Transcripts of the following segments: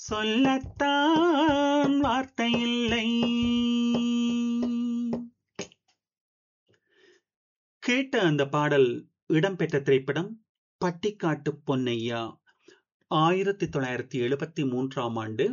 சொல்லத்தான் வார்த்தை இல்லை கேட்ட அந்த பாடல் இடம்பெற்ற திரைப்படம் பட்டிக்காட்டு பொன்னையா ஆயிரத்தி தொள்ளாயிரத்தி எழுபத்தி மூன்றாம் ஆண்டு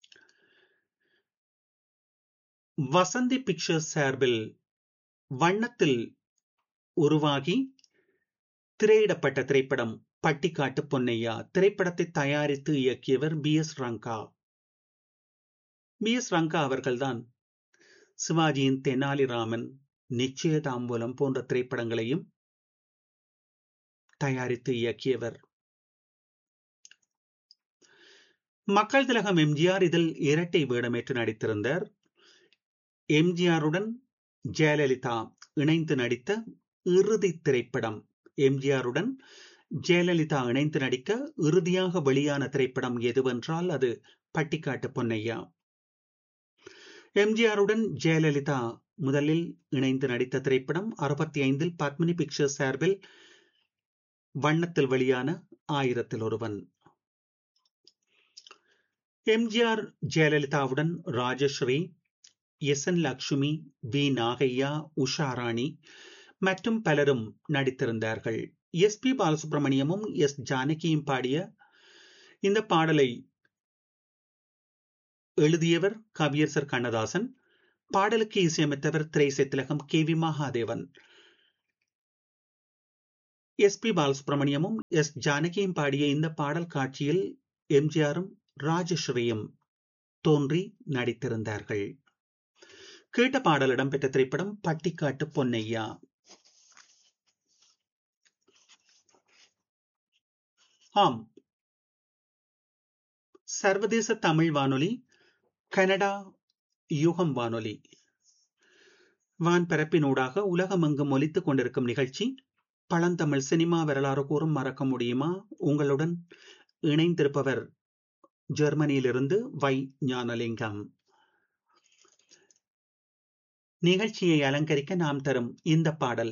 வசந்தி பிக்சர்ஸ் சார்பில் வண்ணத்தில் உருவாகி திரையிடப்பட்ட திரைப்படம் பட்டிக்காட்டு பொன்னையா திரைப்படத்தை தயாரித்து இயக்கியவர் P S Ranga P S Ranga அவர்கள்தான் சிவாஜியின் தெனாலிராமன் நிச்சயதாம்பூலம் போன்ற திரைப்படங்களையும் தயாரித்து இயக்கியவர் மக்கள் திலகம் எம்ஜிஆர் இதில் இரட்டை வேடமேற்று நடித்திருந்தார் எம்ஜிஆருடன் ஜெயலலிதா இணைந்து நடித்த இறுதி திரைப்படம் எம்ஜிஆருடன் ஜெயலலிதா இணைந்து நடிக்க இறுதியாக வெளியான திரைப்படம் எதுவென்றால் அது பட்டிக்காட்டு பொன்னையா எம்ஜிஆருடன் ஜெயலலிதா முதலில் இணைந்து நடித்த திரைப்படம் அறுபத்தி ஐந்தில் பத்மினி பிக்சர்ஸ் சார்பில் வண்ணத்தில் வெளியான ஆயிரத்தில் ஒருவன் எம்ஜிஆர் ஜெயலலிதாவுடன் Rajasree S N Lakshmi V Nagaiah Usharani மற்றும் பலரும் நடித்திருந்தார்கள் எஸ் பி பாலசுப்ரமணியமும் எஸ் ஜானகியும் பாடிய இந்த பாடலை எழுதியவர் கவியரசர் கண்ணதாசன் பாடலுக்கு இசையமைத்தவர் திரைசை திலகம் K V Mahadevan S P பாலசுப்ரமணியமும் எஸ் ஜானகியும் பாடிய இந்த பாடல் காட்சியில் எம்ஜிஆரும் ராஜஸ்ரீயும் தோன்றி நடித்திருந்தார்கள் கேட்ட பாடல் இடம்பெற்ற திரைப்படம் பட்டிக்காட்டு பொன்னையா ஆம் சர்வதேச தமிழ் வானொலி கனடா யுகம் வானொலி வான்பரப்பினூடாக உலகமெங்கும் ஒலித்துக் கொண்டிருக்கும் நிகழ்ச்சி பழந்தமிழ் சினிமா வரலாறு கூறும் மறக்க முடியுமா உங்களுடன் இணைந்திருப்பவர் ஜெர்மனியிலிருந்து வை ஞானலிங்கம் நிகழ்ச்சியை அலங்கரிக்க நாம் தரும் இந்த பாடல்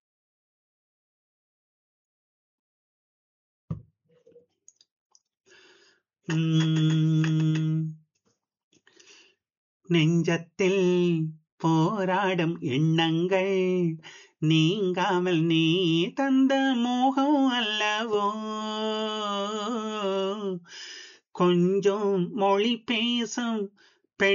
நெஞ்சத்தில் போராடும் எண்ணங்கள் நீங்காமல் நீ தந்த மோகம் அல்லவோ கொஞ்சம் மொழி பேசும்